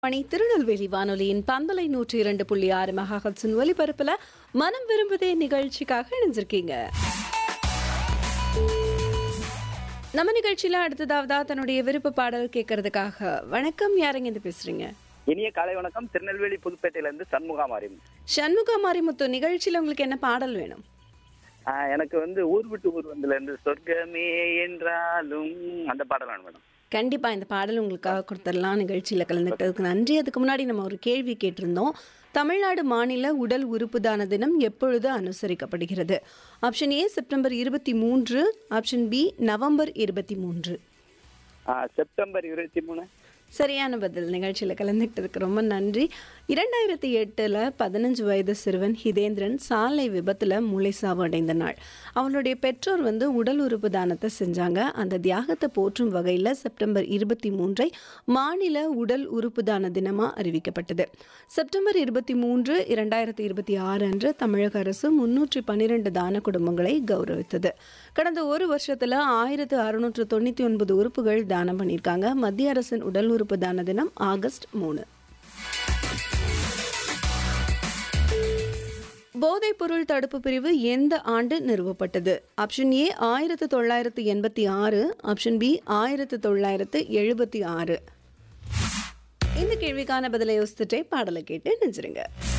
மணி திருநெல்வேலி வானொலியின் பந்தலை நூற்றி இரண்டு புள்ளி ஆறு மெகாஹட்ஸின் ஒலிபரப்புல மனம் விரும்புதே நிகழ்ச்சிக்காக இணைஞ்சிருக்கீங்க நம்ம நிகழ்ச்சியில அடுத்ததாவதா தன்னுடைய விருப்ப பாடல் கேட்கறதுக்காக வணக்கம் யாருங்க இருந்து பேசுறீங்க இனிய காலை வணக்கம் திருநெல்வேலி புதுப்பேட்டையில இருந்து சண்முகா மாரியம் சண்முகா மாரிமுத்து நிகழ்ச்சியில உங்களுக்கு என்ன பாடல் வேணும் ஆஹ் எனக்கு வந்து ஊர் விட்டு ஊர் வந்துல இருந்து சொர்க்கமே என்றாலும் அந்த பாடல் வேணும் மேடம் கண்டிப்பா இந்த பாடல் உங்களுக்காக கொடுத்துடலாம் நிகழ்ச்சியில கலந்துக்கிட்டதுக்கு நன்றி அதுக்கு முன்னாடி நம்ம ஒரு கேள்வி கேட்டிருந்தோம் தமிழ்நாடு மாநில உடல் உறுப்பு தான தினம் எப்பொழுது அனுசரிக்கப்படுகிறது ஆப்ஷன் ஏ செப்டம்பர் இருபத்தி மூன்று ஆப்ஷன் பி நவம்பர் இருபத்தி மூன்று ஆஹ் செப்டம்பர் இருபத்தி மூணு சரியான பதில் நிகழ்ச்சியில் கலந்துக்கிட்டதுக்கு ரொம்ப நன்றி இரண்டாயிரத்தி எட்டில் பதினஞ்சு வயது சிறுவன் ஹிதேந்திரன் சாலை விபத்தில் மூளைசாவு அடைந்த நாள் அவனுடைய பெற்றோர் வந்து உடல் உறுப்பு தானத்தை செஞ்சாங்க அந்த தியாகத்தை போற்றும் வகையில் செப்டம்பர் இருபத்தி மூன்றை மாநில உடல் உறுப்பு தான தினமாக அறிவிக்கப்பட்டது செப்டம்பர் இருபத்தி மூன்று இரண்டாயிரத்தி இருபத்தி ஆறு அன்று தமிழக அரசு முன்னூற்றி பன்னிரெண்டு தான குடும்பங்களை கௌரவித்தது கடந்த ஒரு வருஷத்தில் ஆயிரத்து அறுநூற்று தொண்ணூற்றி ஒன்பது உறுப்புகள் தானம் பண்ணியிருக்காங்க மத்திய அரசின் உடல் உறுப்பு தான தினம் ஆகஸ்ட் மூணு போதைப் பொருள் தடுப்பு பிரிவு எந்த ஆண்டு நிறுவப்பட்டது ஆப்ஷன் ஏ ஆயிரத்து தொள்ளாயிரத்து எண்பத்தி ஆறு ஆப்ஷன் பி ஆயிரத்து தொள்ளாயிரத்து எழுபத்தி ஆறு இந்த கேள்விக்கான பதிலை யோசிச்சுட்டே பாடலை கேட்டு நெஞ்சிருங்க